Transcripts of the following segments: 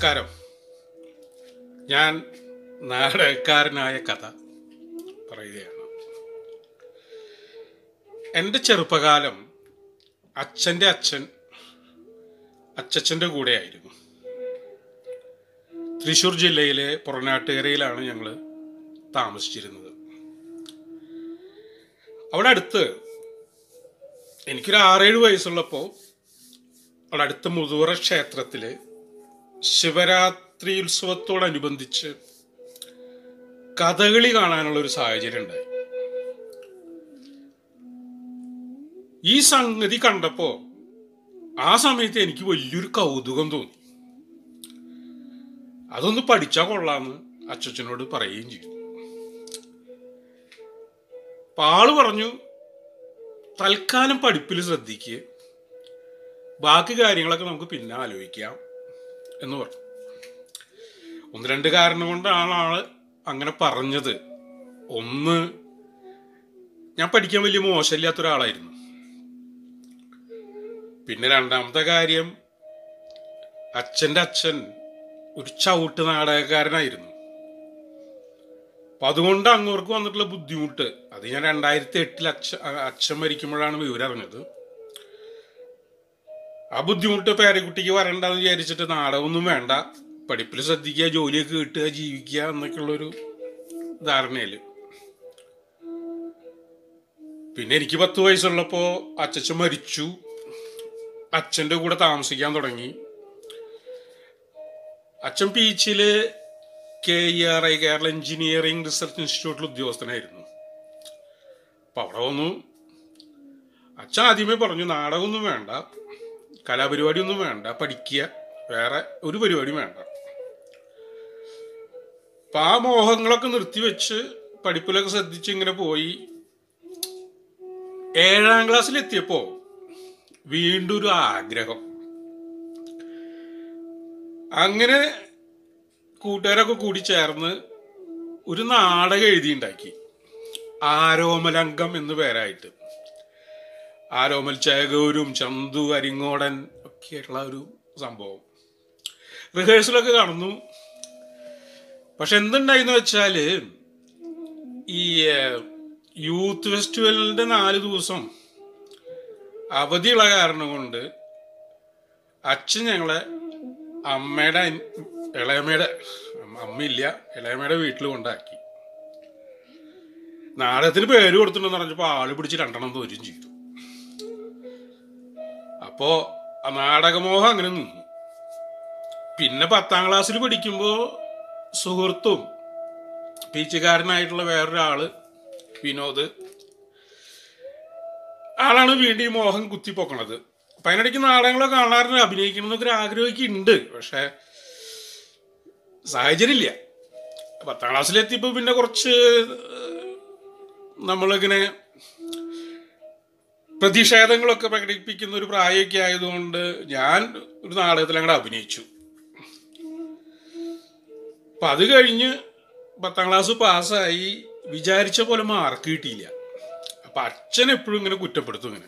നമസ്കാരം ഞാൻ നാടകക്കാരനായ കഥ പറയുകയാണ് എൻ്റെ ചെറുപ്പകാലം അച്ഛൻ്റെ അച്ഛൻ അച്ചച്ചൻ്റെ കൂടെയായിരുന്നു തൃശ്ശൂർ ജില്ലയിലെ പുറനാട്ടുകരയിലാണ് ഞങ്ങൾ താമസിച്ചിരുന്നത് അവിടെ അടുത്ത് എനിക്കൊരു ആറേഴ് വയസ്സുള്ളപ്പോൾ അവിടെ അടുത്ത മുതുവറ ക്ഷേത്രത്തിൽ ശിവരാത്രി ഉത്സവത്തോടനുബന്ധിച്ച് കഥകളി കാണാനുള്ള ഒരു സാഹചര്യം ഉണ്ടായി ഈ സംഗതി കണ്ടപ്പോ ആ സമയത്ത് എനിക്ക് വലിയൊരു കൗതുകം തോന്നി അതൊന്ന് പഠിച്ചാൽ കൊള്ളാന്ന് അച്ചച്ചനോട് പറയുകയും ചെയ്തു അപ്പൊ ആള് പറഞ്ഞു തൽക്കാലം പഠിപ്പിൽ ശ്രദ്ധിക്കുക ബാക്കി കാര്യങ്ങളൊക്കെ നമുക്ക് പിന്നെ ആലോചിക്കാം എന്ന് പറഞ്ഞു ഒന്ന് രണ്ട് കാരണം കൊണ്ടാണ് ആള് അങ്ങനെ പറഞ്ഞത് ഒന്ന് ഞാൻ പഠിക്കാൻ വലിയ മോശമില്ലാത്ത ഒരാളായിരുന്നു പിന്നെ രണ്ടാമത്തെ കാര്യം അച്ഛൻ്റെ അച്ഛൻ ഒരു ചവിട്ട് നാടകക്കാരനായിരുന്നു അപ്പൊ അതുകൊണ്ട് അങ്ങോർക്ക് വന്നിട്ടുള്ള ബുദ്ധിമുട്ട് അത് ഞാൻ രണ്ടായിരത്തി എട്ടിൽ അച്ഛ അച്ഛൻ മരിക്കുമ്പോഴാണ് വിവരം അറിഞ്ഞത് ആ ബുദ്ധിമുട്ട് പേരക്കുട്ടിക്ക് വരണ്ടെന്ന് വിചാരിച്ചിട്ട് നാടകമൊന്നും വേണ്ട പഠിപ്പിൽ ശ്രദ്ധിക്കുക ജോലിയൊക്കെ കിട്ടുക ജീവിക്കുക എന്നൊക്കെയുള്ളൊരു ധാരണയില് പിന്നെ എനിക്ക് പത്ത് വയസ്സുള്ളപ്പോൾ അച്ചച്ചൻ മരിച്ചു അച്ഛൻ്റെ കൂടെ താമസിക്കാൻ തുടങ്ങി അച്ഛൻ പീച്ചില് K E R I Kerala engineering research ഇൻസ്റ്റിറ്റ്യൂട്ടിൽ ഉദ്യോഗസ്ഥനായിരുന്നു അപ്പം അവിടെ വന്നു അച്ഛൻ ആദ്യമേ പറഞ്ഞു നാടകമൊന്നും വേണ്ട കലാപരിപാടിയൊന്നും വേണ്ട പഠിക്കുക വേറെ ഒരു പരിപാടിയും വേണ്ട അപ്പം ആ മോഹങ്ങളൊക്കെ നിർത്തിവെച്ച് പഠിപ്പിലൊക്കെ ശ്രദ്ധിച്ച് ഇങ്ങനെ പോയി ഏഴാം ക്ലാസ്സിലെത്തിയപ്പോൾ വീണ്ടും ഒരു ആഗ്രഹം അങ്ങനെ കൂട്ടുകാരൊക്കെ കൂടി ചേർന്ന് ഒരു നാടകം എഴുതിയുണ്ടാക്കി ആരോമലംഗം എന്ന് പേരായിട്ട് ആരോമൽ ചേകൂരും ചന്തു അരിങ്ങോടൻ ഒക്കെയുള്ള ഒരു സംഭവം റിഹേഴ്സലൊക്കെ കാണുന്നു പക്ഷെ എന്തുണ്ടായിന്ന് വെച്ചാല് ഈ ഏഹ്, യൂത്ത് ഫെസ്റ്റിവലിന്റെ നാല് ദിവസം അവധിയുള്ള കാരണം കൊണ്ട് അച്ഛൻ ഞങ്ങളെ അമ്മയുടെ അനി- ഇളയമ്മയുടെ അമ്മയില്ല ഇളയമ്മയുടെ വീട്ടിൽ കൊണ്ടാക്കി നാടകത്തിന് പേര് കൊടുത്തിട്ടുണ്ടെന്ന് പറഞ്ഞപ്പോൾ ആള് പിടിച്ച് രണ്ടെണ്ണം തോരും ചെയ്തു അപ്പോ ആ നാടകമോഹം അങ്ങനെ നിന്നു പിന്നെ പത്താം ക്ലാസ്സിൽ പഠിക്കുമ്പോൾ സുഹൃത്തും പീച്ചുകാരനായിട്ടുള്ള വേറൊരാള് വിനോദ് ആളാണ് വീണ്ടും ഈ മോഹം കുത്തിപ്പൊക്കണത് അപ്പൊ അതിനിടയ്ക്ക് നാടകങ്ങളൊക്കെ കാണാറുണ്ട് അഭിനയിക്കണം എന്നൊക്കെ ഒരു ആഗ്രഹമൊക്കെ പക്ഷെ സാഹചര്യം ഇല്ല പത്താം ക്ലാസ്സിലെത്തിയപ്പോൾ പിന്നെ കുറച്ച് നമ്മളിങ്ങനെ പ്രതിഷേധങ്ങളൊക്കെ പ്രകടിപ്പിക്കുന്ന ഒരു പ്രായമൊക്കെ ആയതുകൊണ്ട് ഞാൻ ഒരു നാടകത്തിൽ അങ്ങോട്ട് അഭിനയിച്ചു അപ്പൊ അത് കഴിഞ്ഞ് പത്താം ക്ലാസ് പാസ്സായി വിചാരിച്ച പോലെ മാർക്ക് കിട്ടിയില്ല അപ്പൊ അച്ഛൻ എപ്പോഴും ഇങ്ങനെ കുറ്റപ്പെടുത്തും ഇങ്ങനെ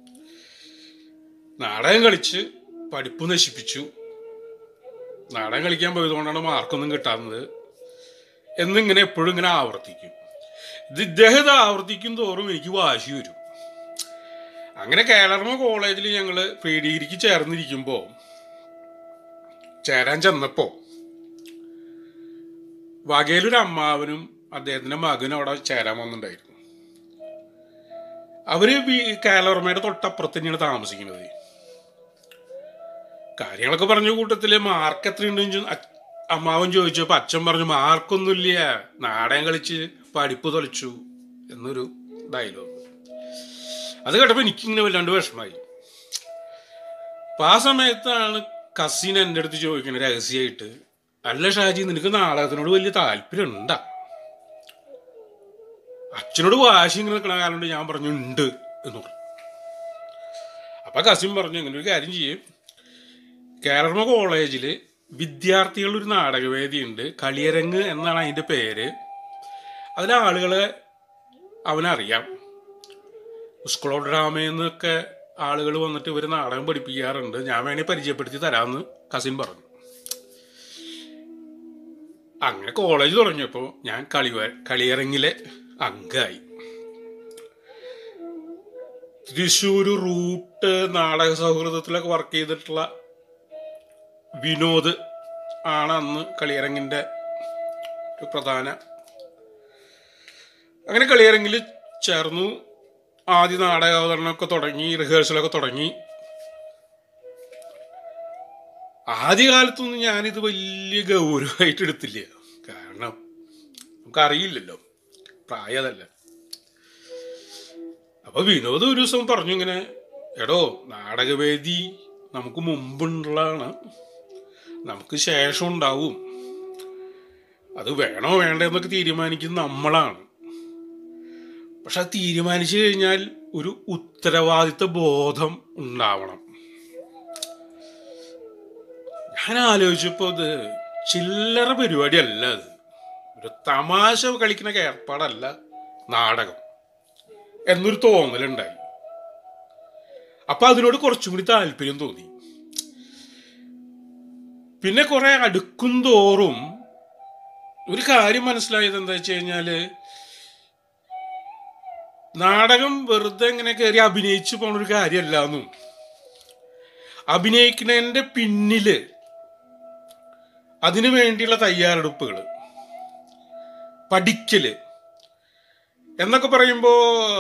നാടകം കളിച്ച് പഠിപ്പ് നശിപ്പിച്ചു നാടകം കളിക്കാൻ പോയതുകൊണ്ടാണ് മാർക്കൊന്നും കിട്ടാത്തത് എന്നിങ്ങനെ എപ്പോഴും ഇങ്ങനെ ആവർത്തിക്കും ഇത് ഇദ്ദേഹം ഇത് ആവർത്തിക്കും തോറും എനിക്ക് വാശി വരും അങ്ങനെ കേരളമ കോളേജിൽ ഞങ്ങൾ പ്രീ ഡിഗ്രിക്ക് ചേർന്നിരിക്കുമ്പോൾ ചേരാൻ ചെന്നപ്പോൾ വകയിലൊരു അമ്മാവനും അദ്ദേഹത്തിന്റെ മകനും അവിടെ ചേരാൻ വന്നിട്ടുണ്ടായിരുന്നു അവര് വി- കേരളവർമ്മയുടെ തൊട്ടപ്പുറത്ത് തന്നെയാണ് താമസിക്കുന്നത് കാര്യങ്ങളൊക്കെ പറഞ്ഞ കൂട്ടത്തില് മാർക്ക് എത്രയുണ്ടെന്ന് ചോ- അ- അമ്മാവൻ ചോദിച്ചപ്പോ അച്ഛൻ പറഞ്ഞു മാർക്കൊന്നുമില്ല നാടകം കളിച്ച് പഠിപ്പ് തൊലച്ചു എന്നൊരു ഡയലോഗ് അത് കേട്ടപ്പോ എനിക്കിങ്ങനെ വല്ലാണ്ട് വിഷമായി അപ്പൊ ആ സമയത്താണ് കസിൻ എൻ്റെ അടുത്ത് ചോദിക്കണത് രഹസ്യമായിട്ട് അല്ല ഷാജി നിനക്ക് നാടകത്തിനോട് വലിയ താല്പര്യം ഉണ്ടാ അച്ഛനോട് വാശി ഇങ്ങനെ നിൽക്കണ കാരണം കൊണ്ട് ഞാൻ പറഞ്ഞു ഉണ്ട് എന്ന് പറഞ്ഞു അപ്പൊ കസിൻ പറഞ്ഞു ഇങ്ങനെ ഒരു കാര്യം ചെയ്യും കേരള കോളേജിൽ വിദ്യാർത്ഥികളുടെ ഒരു നാടകവേദിയുണ്ട് കളിയരങ്ങ് എന്നാണ് അതിന്റെ പേര് അതിലെ ആളുകളെ അവനറിയാം സ്കൂൾ ഓഫ് ഡ്രാമയെന്നൊക്കെ ആളുകൾ വന്നിട്ട് ഇവർ നാടകം പഠിപ്പിക്കാറുണ്ട് ഞാൻ വേണേൽ പരിചയപ്പെടുത്തി തരാമെന്ന് കസിൻ പറഞ്ഞു അങ്ങനെ കോളേജ് തുടങ്ങിയപ്പോൾ ഞാൻ കളി കളിയരങ്ങിലെ അംഗമായി തൃശ്ശൂർ റൂട്ട് നാടക സൗഹൃദത്തിലൊക്കെ വർക്ക് ചെയ്തിട്ടുള്ള വിനോദ് ആണ് അന്ന് കളിയരങ്ങിൻ്റെ ഒരു പ്രധാന അങ്ങനെ കളിയരങ്ങിൽ ചേർന്നു ആദ്യ നാടകാവതരണമൊക്കെ തുടങ്ങി റിഹേഴ്സലൊക്കെ തുടങ്ങി ആദ്യകാലത്തൊന്നും ഞാനിത് വലിയ ഗൗരവമായിട്ട് എടുത്തില്ല കാരണം നമുക്കറിയില്ലല്ലോ പ്രായമതല്ല അപ്പൊ വിനോദ് ഒരു ദിവസം പറഞ്ഞു ഇങ്ങനെ എടോ നാടകവേദി നമുക്ക് മുമ്പുള്ളതാണ് നമുക്ക് ശേഷം ഉണ്ടാവും അത് വേണോ വേണ്ടോ എന്നൊക്കെ തീരുമാനിക്കുന്ന നമ്മളാണ് പക്ഷെ അത് തീരുമാനിച്ചു കഴിഞ്ഞാൽ ഒരു ഉത്തരവാദിത്ത ബോധം ഉണ്ടാവണം ഞാൻ ആലോചിച്ചപ്പോൾ ഇത് ചില്ലറ പരിപാടിയല്ല അത് ഒരു തമാശ കളിക്കുന്ന ഏർപ്പാടല്ല നാടകം എന്നൊരു തോന്നലുണ്ടായി അപ്പൊ അതിനോട് കുറച്ചും കൂടി താല്പര്യം തോന്നി പിന്നെ കുറെ അടുക്കും തോറും ഒരു കാര്യം മനസ്സിലായത് എന്താ വെച്ച് കഴിഞ്ഞാല് നാടകം വെറുതെ ഇങ്ങനെ കയറി അഭിനയിച്ചു പോണ ഒരു കാര്യമല്ല എന്നും അഭിനയിക്കുന്നതിന്റെ പിന്നില് അതിനു വേണ്ടിയുള്ള തയ്യാറെടുപ്പുകൾ പഠിക്കല് എന്നൊക്കെ പറയുമ്പോൾ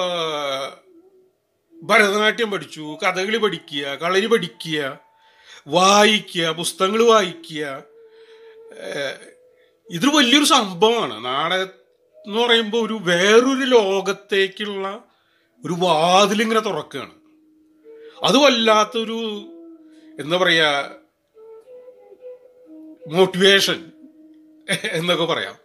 ഭരതനാട്യം പഠിച്ചു കഥകളി പഠിക്കുക കളരി പഠിക്കുക വായിക്കുക പുസ്തകങ്ങൾ വായിക്കുക ഏഹ് ഇതൊരു വലിയൊരു സംഭവമാണ് നാടക എന്ന് പറയുമ്പോൾ ഒരു വേറൊരു ലോകത്തേക്കുള്ള ഒരു വാതിലിങ്ങനെ തുറക്കുകയാണ് അത് വല്ലാത്തൊരു എന്താ പറയുക മോട്ടിവേഷൻ എന്നൊക്കെ പറയാം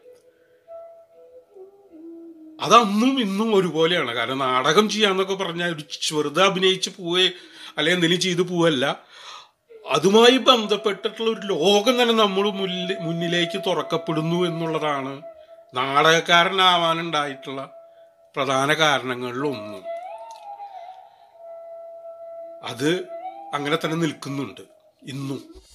അത് അന്നും ഇന്നും ഒരുപോലെയാണ് കാരണം നാടകം ചെയ്യാന്നൊക്കെ പറഞ്ഞാൽ ഒരു വെറുതെ അഭിനയിച്ച് പോവേ അല്ലെങ്കിൽ എന്തെങ്കിലും ചെയ്തു പോവല്ല അതുമായി ബന്ധപ്പെട്ടിട്ടുള്ള ഒരു ലോകം തന്നെ നമ്മൾ മുന്നിൽ മുന്നിലേക്ക് തുറക്കപ്പെടുന്നു എന്നുള്ളതാണ് നാടകക്കാരനാവാനുണ്ടായിട്ടുള്ള പ്രധാന കാരണങ്ങളിലൊന്നും അത് അങ്ങനെ തന്നെ നിൽക്കുന്നുണ്ട് ഇന്നും